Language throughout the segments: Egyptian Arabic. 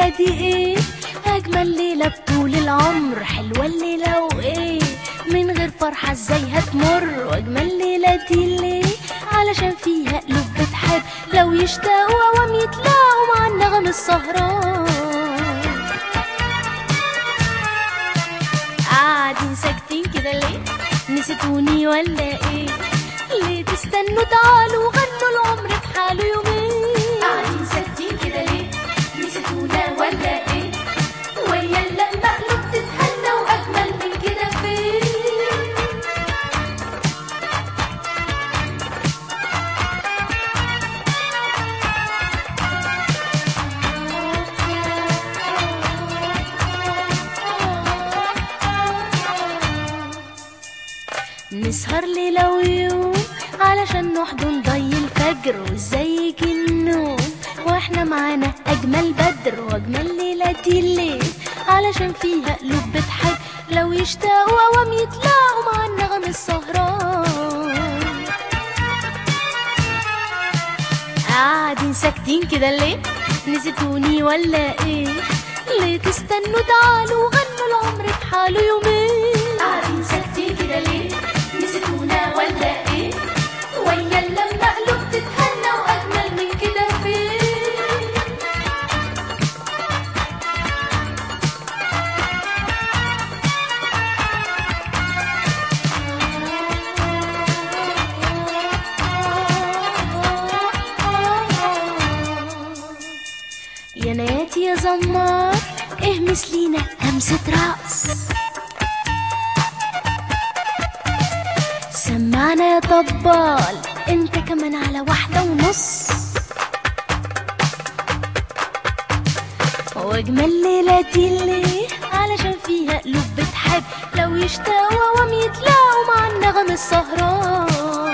الليلة دي ايه اجمل ليلة بطول العمر حلوة الليلة وايه من غير فرحة ازاي هتمر واجمل ليلة دي ليه علشان فيها قلوب بتحب لو يشتاقوا اوام يتلاقوا مع النغم السهران قاعدين ساكتين كده ليه نسيتوني ولا ايه ليه تستنوا تعالوا غنوا العمر بحاله يومين قاعدين ساكتين كده ليه نسيتونا ولا ايه ويا اللي المقلوب تتهنى واجمل من كده فين نسهر ليلة ويوم علشان نحضن ضي الفجر وازاي يجي النوم واحنا معانا اجمل بدر واجمل ليلة دي الليل علشان فيها قلوب بتحب لو يشتاقوا اوام يتلاقوا مع النغم السهران قاعدين ساكتين كده ليه نسيتوني ولا ايه ليه تستنوا تعالوا غنوا العمر بحاله يومين قاعدين ساكتين كده ليه نسيتونا ولا ايه ويا اللمة قلوب تتهنى واجمل من كده فين يا نياتي يا زمار اهمس لينا همسة رأس سمعنا يا طبال انت كمان على واحدة ونص واجمل ليلة دي اللي علشان فيها قلوب بتحب لو يشتاقوا اوام يتلاقوا مع النغم السهران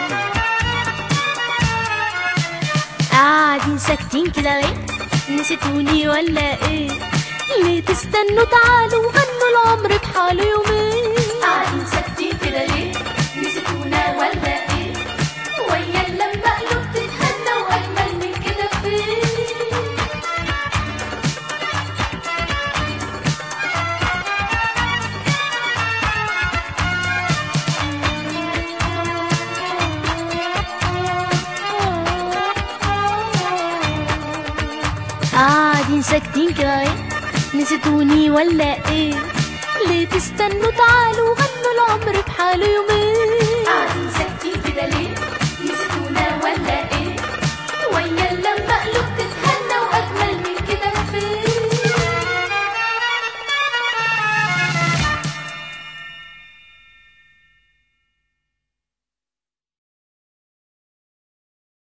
قاعدين ساكتين كده ليه نسيتوني ولا ايه ليه تستنوا تعالوا غنوا العمر بحاله يومين قاعدين ساكتين كده ليه نسيتونا ولا ايه ويا اللمة قلوب تتهنى واجمل من كده فين قاعدين ساكتين كده ايه نسيتوني ولا ايه ليه تستنوا تعالوا غنوا العمر بحاله يومين